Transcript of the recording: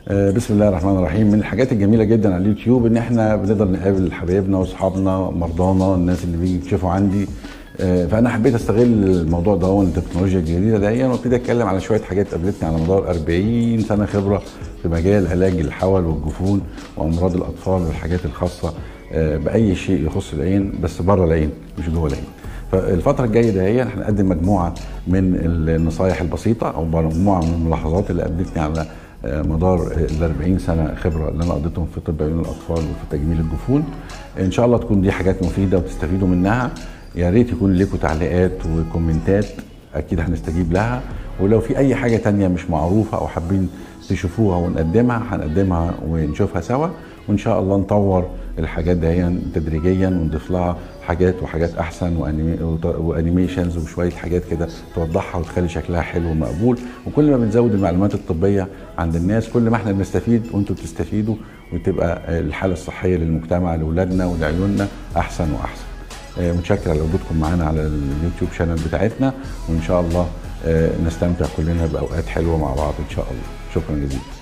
آه، بسم الله الرحمن الرحيم من الحاجات الجميله جدا على اليوتيوب ان احنا بنقدر نقابل حبايبنا واصحابنا مرضانا الناس اللي بيجي يكشفوا عندي آه، فانا حبيت استغل الموضوع ده والتكنولوجيا الجديده دي وابتدي اتكلم على شويه حاجات قابلتني على مدار 40 سنه خبره في مجال علاج الحول والجفون وامراض الاطفال والحاجات الخاصه آه، باي شيء يخص العين بس بره العين مش جوه العين فالفترة الجاية دهيا هنقدم مجموعة من النصايح البسيطة أو مجموعة من الملاحظات اللي قابلتني على آه، مدار ال 40 سنه خبره اللي انا قضيتهم في طب عيون الاطفال وفي تجميل الجفون ان شاء الله تكون دي حاجات مفيده وتستفيدوا منها يا ريت يكون لكم تعليقات وكومنتات اكيد هنستجيب لها ولو في اي حاجه تانية مش معروفه او حابين تشوفوها ونقدمها هنقدمها ونشوفها سوا وان شاء الله نطور الحاجات دي تدريجيا ونضيف لها حاجات وحاجات احسن وانيميشنز وشويه حاجات كده توضحها وتخلي شكلها حلو ومقبول وكل ما بنزود المعلومات الطبيه عند الناس كل ما احنا بنستفيد وانتم بتستفيدوا وتبقى الحاله الصحيه للمجتمع لاولادنا ولعيوننا احسن واحسن آه، متشكر على وجودكم معانا على اليوتيوب شانل بتاعتنا وان شاء الله آه، نستمتع كلنا باوقات حلوه مع بعض ان شاء الله شكرا جزيلا